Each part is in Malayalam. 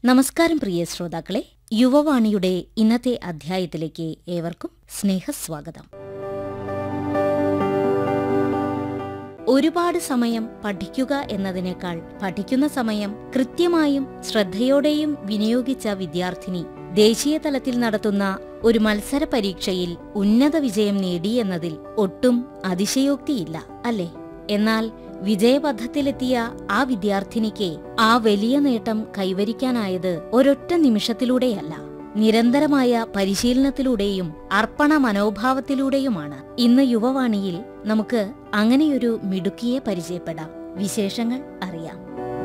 നമസ്കാരം പ്രിയ ശ്രോതാക്കളെ യുവവാണിയുടെ ഇന്നത്തെ അധ്യായത്തിലേക്ക് ഏവർക്കും സ്നേഹസ്വാഗതം ഒരുപാട് സമയം പഠിക്കുക എന്നതിനേക്കാൾ പഠിക്കുന്ന സമയം കൃത്യമായും ശ്രദ്ധയോടെയും വിനിയോഗിച്ച വിദ്യാർത്ഥിനി ദേശീയ തലത്തിൽ നടത്തുന്ന ഒരു മത്സര പരീക്ഷയിൽ ഉന്നത വിജയം നേടിയെന്നതിൽ ഒട്ടും അതിശയോക്തിയില്ല അല്ലേ എന്നാൽ വിജയപഥത്തിലെത്തിയ ആ വിദ്യാർത്ഥിനിക്ക് ആ വലിയ നേട്ടം കൈവരിക്കാനായത് ഒരൊറ്റ നിമിഷത്തിലൂടെയല്ല നിരന്തരമായ പരിശീലനത്തിലൂടെയും അർപ്പണ മനോഭാവത്തിലൂടെയുമാണ് ഇന്ന് യുവവാണിയിൽ നമുക്ക് അങ്ങനെയൊരു മിടുക്കിയെ പരിചയപ്പെടാം വിശേഷങ്ങൾ അറിയാം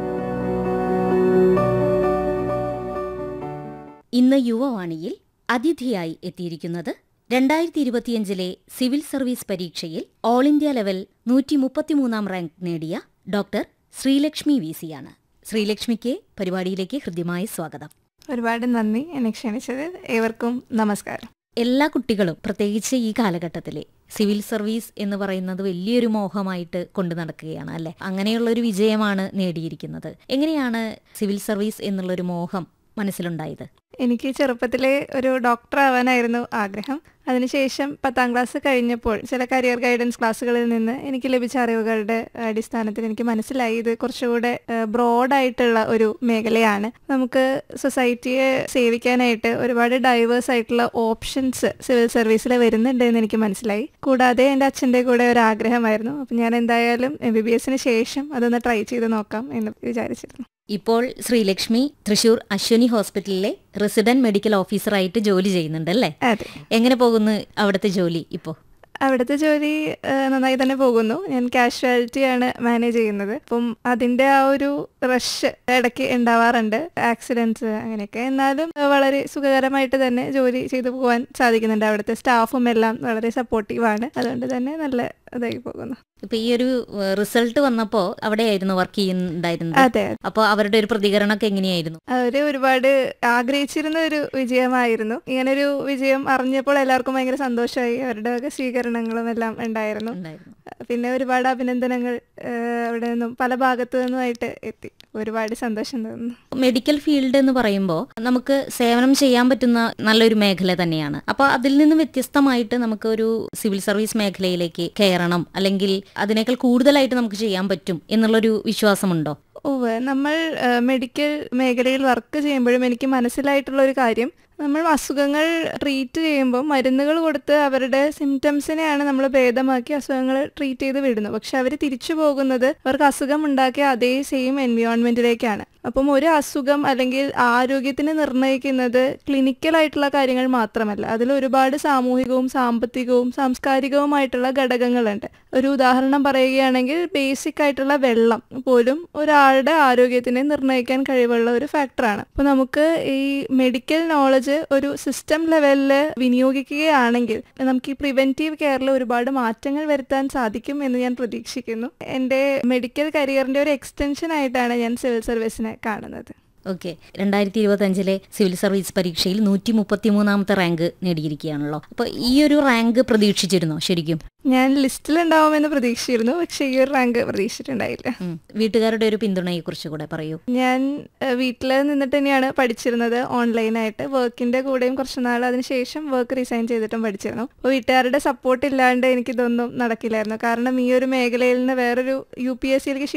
ഇന്ന് യുവവാണിയിൽ അതിഥിയായി എത്തിയിരിക്കുന്നത് രണ്ടായിരത്തി ഇരുപത്തിയഞ്ചിലെ സിവിൽ സർവീസ് പരീക്ഷയിൽ ഓൾ ഇന്ത്യ ലെവൽ നൂറ്റി മുപ്പത്തിമൂന്നാം റാങ്ക് നേടിയ ഡോക്ടർ ശ്രീലക്ഷ്മി വി സിയാണ് ശ്രീലക്ഷ്മിക്ക് പരിപാടിയിലേക്ക് ഹൃദ്യമായ സ്വാഗതം ഒരുപാട് നന്ദി എന്നെ ക്ഷണിച്ചത് ഏവർക്കും നമസ്കാരം എല്ലാ കുട്ടികളും പ്രത്യേകിച്ച് ഈ കാലഘട്ടത്തിലെ സിവിൽ സർവീസ് എന്ന് പറയുന്നത് വലിയൊരു മോഹമായിട്ട് കൊണ്ടു നടക്കുകയാണ് അല്ലെ അങ്ങനെയുള്ള ഒരു വിജയമാണ് നേടിയിരിക്കുന്നത് എങ്ങനെയാണ് സിവിൽ സർവീസ് എന്നുള്ളൊരു മോഹം മനസ്സിലുണ്ടായത് എനിക്ക് ചെറുപ്പത്തിലെ ഒരു ഡോക്ടർ ആവാനായിരുന്നു ആഗ്രഹം അതിനുശേഷം പത്താം ക്ലാസ് കഴിഞ്ഞപ്പോൾ ചില കരിയർ ഗൈഡൻസ് ക്ലാസ്സുകളിൽ നിന്ന് എനിക്ക് ലഭിച്ച അറിവുകളുടെ അടിസ്ഥാനത്തിൽ എനിക്ക് മനസ്സിലായി ഇത് കുറച്ചുകൂടെ ബ്രോഡായിട്ടുള്ള ഒരു മേഖലയാണ് നമുക്ക് സൊസൈറ്റിയെ സേവിക്കാനായിട്ട് ഒരുപാട് ഡൈവേഴ്സ് ആയിട്ടുള്ള ഓപ്ഷൻസ് സിവിൽ സർവീസിൽ വരുന്നുണ്ട് എന്ന് എനിക്ക് മനസ്സിലായി കൂടാതെ എൻ്റെ അച്ഛൻ്റെ കൂടെ ഒരു ആഗ്രഹമായിരുന്നു അപ്പം ഞാൻ എന്തായാലും എം ബി ബി എസിന് ശേഷം അതൊന്ന് ട്രൈ ചെയ്ത് നോക്കാം എന്ന് വിചാരിച്ചിരുന്നു ഇപ്പോൾ ശ്രീലക്ഷ്മി തൃശൂർ അശ്വനി ഹോസ്പിറ്റലിലെ റെസിഡന്റ് മെഡിക്കൽ ഓഫീസറായിട്ട് ജോലി ചെയ്യുന്നുണ്ട് അല്ലേ അതെ എങ്ങനെ പോകുന്നു അവിടുത്തെ ജോലി ഇപ്പോ അവിടുത്തെ ജോലി ആ, നന്നായി തന്നെ പോകുന്നു ഞാൻ കാഷ്വാലിറ്റി ആണ് മാനേജ് ചെയ്യുന്നത് അപ്പം അതിന്റെ ആ ഒരു റഷ് ഇടയ്ക്ക് ഉണ്ടാവാറുണ്ട് ആക്സിഡൻസ് അങ്ങനെയൊക്കെ എന്നാലും ആ, വളരെ സുഖകരമായിട്ട് തന്നെ ജോലി ചെയ്തു പോകാൻ സാധിക്കുന്നുണ്ട് അവിടുത്തെ സ്റ്റാഫും എല്ലാം വളരെ സപ്പോർട്ടീവാണ് അതുകൊണ്ട് തന്നെ നല്ല ഇതായി പോകുന്നു ഇപ്പൊ ഈ ഒരു റിസൾട്ട് വന്നപ്പോ അവിടെയായിരുന്നു വർക്ക് ചെയ്യുന്നുണ്ടായിരുന്നത് അതെ അപ്പോൾ അവരുടെ ഒരു പ്രതികരണമൊക്കെ എങ്ങനെയായിരുന്നു അവര് ഒരുപാട് ആഗ്രഹിച്ചിരുന്ന ഒരു വിജയമായിരുന്നു ഇങ്ങനൊരു വിജയം അറിഞ്ഞപ്പോൾ എല്ലാവർക്കും ഭയങ്കര സന്തോഷമായി അവരുടെ വക സ്വീകരണങ്ങളും എല്ലാം ഉണ്ടായിരുന്നു ഉണ്ടായിരുന്നു പിന്നെ ഒരുപാട് അഭിനന്ദനങ്ങൾ ആ, അവിടെ നിന്നും പല ഭാഗത്തു നിന്നുമായിട്ട് എത്തി ഒരുപാട് സന്തോഷം തോന്നുന്നു മെഡിക്കൽ ഫീൽഡ് എന്ന് പറയുമ്പോൾ നമുക്ക് സേവനം ചെയ്യാൻ പറ്റുന്ന നല്ലൊരു മേഖല തന്നെയാണ് അപ്പോൾ അതിൽ നിന്ന് വ്യത്യസ്തമായിട്ട് നമുക്ക് ഒരു സിവിൽ സർവീസ് മേഖലയിലേക്ക് കയറണം അല്ലെങ്കിൽ അതിനേക്കാൾ കൂടുതലായിട്ട് നമുക്ക് ചെയ്യാൻ പറ്റും എന്നുള്ളൊരു വിശ്വാസമുണ്ടോ ഉവ്വ് നമ്മൾ ആ, മെഡിക്കൽ മേഖലയിൽ വർക്ക് ചെയ്യുമ്പോഴും എനിക്ക് മനസ്സിലായിട്ടുള്ള ഒരു കാര്യം നമ്മൾ അസുഖങ്ങൾ ട്രീറ്റ് ചെയ്യുമ്പോൾ മരുന്നുകൾ കൊടുത്ത് അവരുടെ സിംറ്റംസിനെയാണ് നമ്മൾ ഭേദമാക്കി അസുഖങ്ങൾ ട്രീറ്റ് ചെയ്ത് വിടുന്നത് പക്ഷെ അവർ തിരിച്ചു പോകുന്നത് അവർക്ക് അസുഖം ഉണ്ടാക്കിയ അതേ സെയിം എൻവയോൺമെന്റിലേക്കാണ് അപ്പം ഒരു അസുഖം അല്ലെങ്കിൽ ആരോഗ്യത്തിന് നിർണ്ണയിക്കുന്നത് ക്ലിനിക്കൽ ആയിട്ടുള്ള കാര്യങ്ങൾ മാത്രമല്ല അതിൽ ഒരുപാട് സാമൂഹികവും സാമ്പത്തികവും സാംസ്കാരികവുമായിട്ടുള്ള ഘടകങ്ങളുണ്ട് ഒരു ഉദാഹരണം പറയുകയാണെങ്കിൽ ബേസിക് ആയിട്ടുള്ള വെള്ളം പോലും ഒരാളുടെ ആരോഗ്യത്തിനെ നിർണ്ണയിക്കാൻ കഴിവുള്ള ഒരു ഫാക്ടറാണ് അപ്പോൾ നമുക്ക് ഈ മെഡിക്കൽ നോളജ് ഒരു സിസ്റ്റം ലെവലിൽ വിനിയോഗിക്കുകയാണെങ്കിൽ നമുക്ക് ഈ പ്രിവെന്റീവ് കെയറിൽ ഒരുപാട് മാറ്റങ്ങൾ വരുത്താൻ സാധിക്കും എന്ന് ഞാൻ പ്രതീക്ഷിക്കുന്നു എൻ്റെ മെഡിക്കൽ കരിയറിന്റെ ഒരു എക്സ്റ്റൻഷൻ ആയിട്ടാണ് ഞാൻ സിവിൽ സർവീസിനെ കാണുന്നത് ഓക്കെ രണ്ടായിരത്തി ഇരുപത്തി അഞ്ചിലെ സിവിൽ സർവീസ് പരീക്ഷയിൽ നൂറ്റി മുപ്പത്തി മൂന്നാമത്തെ റാങ്ക് നേടിയിരിക്കുകയാണല്ലോ അപ്പോൾ ഈ ഒരു റാങ്ക് പ്രതീക്ഷിച്ചിരുന്നോ ശരിക്കും ഞാൻ ലിസ്റ്റിൽ ഉണ്ടാവുമെന്ന് പ്രതീക്ഷിച്ചിരുന്നു പക്ഷേ ഈ ഒരു റാങ്ക് പ്രതീക്ഷിച്ചിട്ടുണ്ടായില്ല ഉം. വീട്ടുകാരുടെ ഒരു പിന്തുണയെ കുറിച്ച് കൂടെ പറയൂ ഞാൻ വീട്ടിൽ നിന്നിട്ട് തന്നെയാണ് പഠിച്ചിരുന്നത് ഓൺലൈനായിട്ട് വർക്കിന്റെ കൂടെയും കുറച്ച് നാൾ അതിനുശേഷം വർക്ക് റിസൈൻ ചെയ്തിട്ടും പഠിച്ചിരുന്നു അപ്പോൾ വീട്ടുകാരുടെ സപ്പോർട്ട് ഇല്ലാണ്ട് എനിക്കിതൊന്നും നടക്കില്ലായിരുന്നു കാരണം ഈ ഒരു മേഖലയിൽ നിന്ന് വേറൊരു യു പി എസ് സിയിലേക്ക്